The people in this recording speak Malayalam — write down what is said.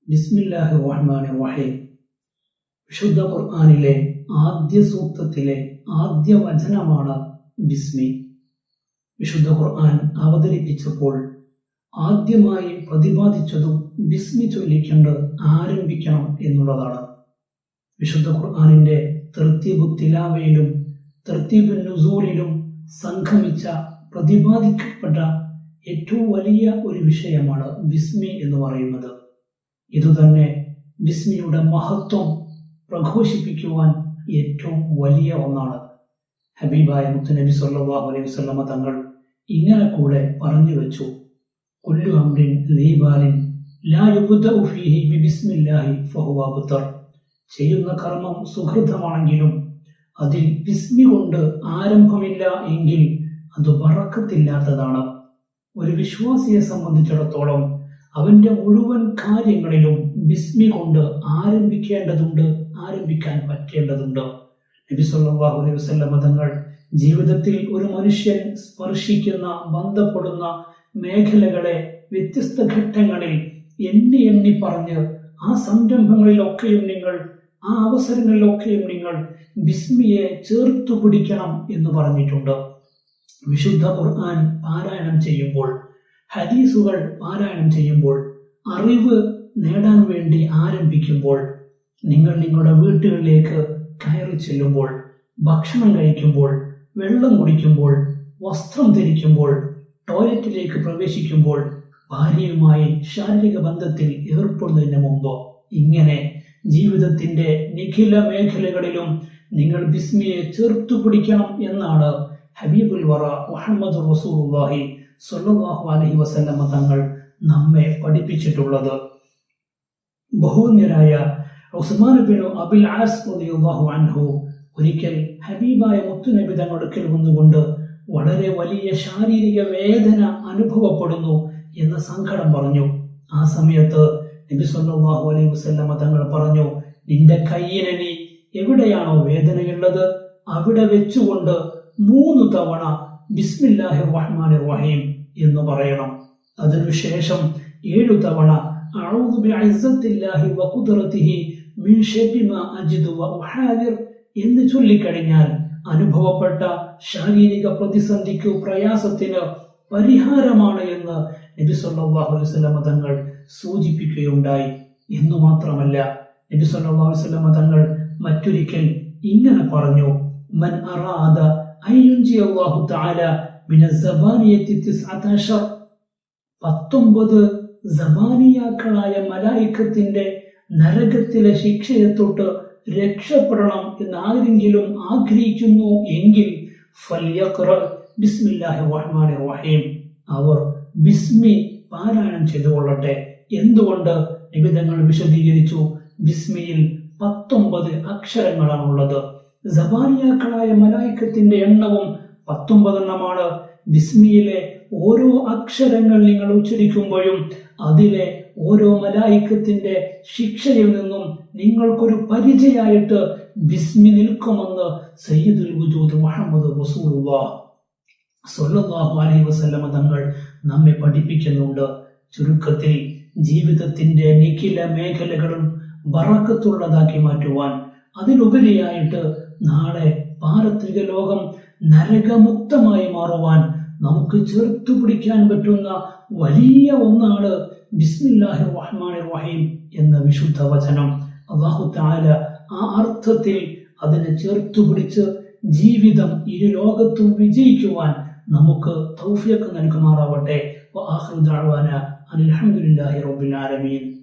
ബിസ്മില്ലാഹി റഹ്മാൻ റഹീം വിശുദ്ധ ഖുർആാനിലെ ആദ്യ സൂക്തത്തിലെ ആദ്യ വചനമാണ് ബിസ്മി വിശുദ്ധ ഖുർആൻ അവതരിപ്പിച്ചപ്പോൾ ആദ്യമായി പ്രതിപാദിച്ചതും ബിസ്മി ചൊല്ലിക്കൊണ്ട് ആരംഭിക്കണം എന്നുള്ളതാണ് വിശുദ്ധ ഖുർആാനിന്റെ തൃത്തീബു തിലാവയിലും തൃത്തീബു നുസൂലിലും സംഗമിച്ച പ്രതിപാദിക്കപ്പെട്ട ഏറ്റവും വലിയ ഒരു വിഷയമാണ് ബിസ്മി എന്ന് പറയുന്നത് ഇതുതന്നെ ബിസ്മിയുടെ മഹത്വം പ്രഘോഷിപ്പിക്കുവാൻ ഏറ്റവും വലിയ ഒന്നാണ് ഹബീബായ മുത്തുനബി സല്ലല്ലാഹു അലൈഹി വസല്ലമ തങ്ങൾ ഇങ്ങനെ കൂടെ പറഞ്ഞു വെച്ചു കുല്ലു അംറിൻ ലീബാലിൻ ലാ യുബ്ദഉ ഫീഹി ബിബിസ്മില്ലാഹി ഫഹുവ അബ്തർ ചെയ്യുന്ന കർമ്മം സുഹൃതമാണെങ്കിലും അതിൽ ബിസ്മി കൊണ്ട് ആരംഭമില്ല എങ്കിൽ അത് വറക്കത്തില്ലാത്തതാണ് ഒരു വിശ്വാസിയെ സംബന്ധിച്ചിടത്തോളം അവന്റെ മുഴുവൻ കാര്യങ്ങളിലും ബിസ്മി കൊണ്ട് ആരംഭിക്കേണ്ടതുണ്ട് ആരംഭിക്കാൻ പറ്റേണ്ടതുണ്ട് നബി സല്ലല്ലാഹു അലൈഹി വസല്ലം തങ്ങൾ ജീവിതത്തിൽ ഒരു മനുഷ്യൻ സ്പർശിക്കുന്ന ബന്ധപ്പെടുന്ന മേഖലകളെ വ്യത്യസ്ത ഘട്ടങ്ങളിൽ എണ്ണി എണ്ണി പറഞ്ഞ് ആ സംരംഭങ്ങളിലൊക്കെയും നിങ്ങൾ ആ അവസരങ്ങളിലൊക്കെയും നിങ്ങൾ ബിസ്മിയെ ചേർത്തു പിടിക്കണം എന്ന് പറഞ്ഞിട്ടുണ്ട് വിശുദ്ധ ഖുർആൻ പാരായണം ചെയ്യുമ്പോൾ ഹദീസുകൾ പാരായണം ചെയ്യുമ്പോൾ അറിവ് നേടാൻ വേണ്ടി ആരംഭിക്കുമ്പോൾ നിങ്ങൾ നിങ്ങളുടെ വീട്ടുകളിലേക്ക് കയറി ചെല്ലുമ്പോൾ ഭക്ഷണം കഴിക്കുമ്പോൾ വെള്ളം കുടിക്കുമ്പോൾ വസ്ത്രം ധരിക്കുമ്പോൾ ടോയ്ലറ്റിലേക്ക് പ്രവേശിക്കുമ്പോൾ ഭാര്യയുമായി ശാരീരിക ബന്ധത്തിൽ ഏർപ്പെടുന്നതിന് മുമ്പ് ഇങ്ങനെ ജീവിതത്തിന്റെ നിഖില മേഖലകളിലും നിങ്ങൾ ബിസ്മിയെ ചേർത്തു പിടിക്കണം എന്നാണ് ഹബീബുൽ വറ മുഹമ്മദ് റസൂലുള്ളാഹി സ്വല്ലല്ലാഹു അലൈഹി വസല്ലമ തങ്ങൾ നമ്മെ പഠിപ്പിച്ചിട്ടുള്ളത് ബഹുന്യരായ ഉസ്മാൻ ബിൻ അബിൽ ആസ് റളിയല്ലാഹു അൻഹു ഒരിക്കൽ ഹബീബായ മുത്തുനബി തങ്ങളടുക്കൽ വന്നുകൊണ്ട് വളരെ വലിയ ശാരീരിക വേദന അനുഭവപ്പെടുന്നു എന്ന സങ്കടം പറഞ്ഞു ആ സമയത്ത് നബി സല്ലല്ലാഹു അലൈഹി വസല്ലമ തങ്ങൾ പറഞ്ഞു നിന്റെ കയ്യിന് നീ എവിടെയാണോ വേദനയുള്ളത് അവിടെ വെച്ചുകൊണ്ട് മൂന്ന് തവണ ബിസ്മില്ലാഹി റഹ്മാൻ റഹീം എന്ന് പറയണം അതിനുശേഷം ഏഴു തവണ അഊദു ബിഇസ്സത്തില്ലാഹി വഖുദ്റതിഹി മിൻ ശർരി മാ അജിദു വഉഹാദിർ എന്ന് ചൊല്ലിക്കഴിഞ്ഞാൽ അനുഭവപ്പെട്ട ശാരീരിക പ്രതിസന്ധിക്ക് പ്രയാസത്തിന് പരിഹാരമാണ് എന്ന് നബി സല്ലല്ലാഹു അലൈഹി വസല്ലമ തങ്ങൾ സൂചിപ്പിക്കുകയുണ്ടായി എന്നു മാത്രമല്ല നബി സല്ലല്ലാഹു അലൈഹി വസല്ലമ തങ്ങൾ മറ്റൊരിക്കൽ ഇങ്ങനെ പറഞ്ഞു മൻ അറാദ അയ്യുൻജി അല്ലാഹു തആല മിന സബാനിയത്തി തിസ്അതശർ പത്തൊമ്പത് സബാനിയാക്കളായ മലായിക്കത്തിന്റെ നരകത്തിലെ ശിക്ഷയെ തൊട്ട് രക്ഷപ്പെടണം എന്ന് ആരെങ്കിലും ആഗ്രഹിക്കുന്നു എങ്കിൽ ഫല്യഖ്റ ബിസ്മില്ലാഹിർ റഹ്മാനിർ റഹീം അവർ ബിസ്മി പാരായണം ചെയ്തുകൊള്ളട്ടെ എന്തുകൊണ്ട് നിബിധങ്ങൾ വിശദീകരിച്ചു ബിസ്മിയിൽ പത്തൊമ്പത് അക്ഷരങ്ങളാണുള്ളത് സബാനിയാക്കളായ മലായിക്കത്തിന്റെ എണ്ണവും പത്തൊമ്പതെണ്ണമാണ് ബിസ്മിയിലെ ഓരോ അക്ഷരങ്ങൾ നിങ്ങൾ ഉച്ചരിക്കുമ്പോഴും അതിലെ ഓരോ മലായിക്കത്തിന്റെ ശിക്ഷയിൽ നിന്നും നിങ്ങൾക്കൊരു പരിചയമായിട്ട് ബിസ്മി നിൽക്കുമെന്ന് സയ്യിദുൽ വജൂദ് മുഹമ്മദ് റസൂലുള്ളാഹ് സ്വല്ലല്ലാഹു അലൈഹി വസല്ലമ തങ്ങൾ നമ്മെ പഠിപ്പിക്കുന്നുണ്ട് ചുരുക്കത്തിൽ ജീവിതത്തിന്റെ നിഖില മേഖലകളും ബറക്കത്തുള്ളതാക്കി മാറ്റുവാൻ അതിലുപരിയായിട്ട് നാളെ പാരത്രിക ലോകം നരകമുക്തമായി മാറുവാൻ നമുക്ക് ചേർത്തു പിടിക്കാൻ പറ്റുന്ന വലിയ ഒന്നാണ് ബിസ്മില്ലാഹി റഹ്മാൻ റഹീം എന്ന വിശുദ്ധ വചനം അള്ളാഹു താല ആ അർത്ഥത്തിൽ അതിനെ ചേർത്തു പിടിച്ച് ജീവിതം ഇരു ലോകത്തും വിജയിക്കുവാൻ നമുക്ക് തൗഫിയക്ക് നൽകുമാറാവട്ടെ അനിൽഹമുല്ലാഹി റബ്ബിൽ ആലമീൻ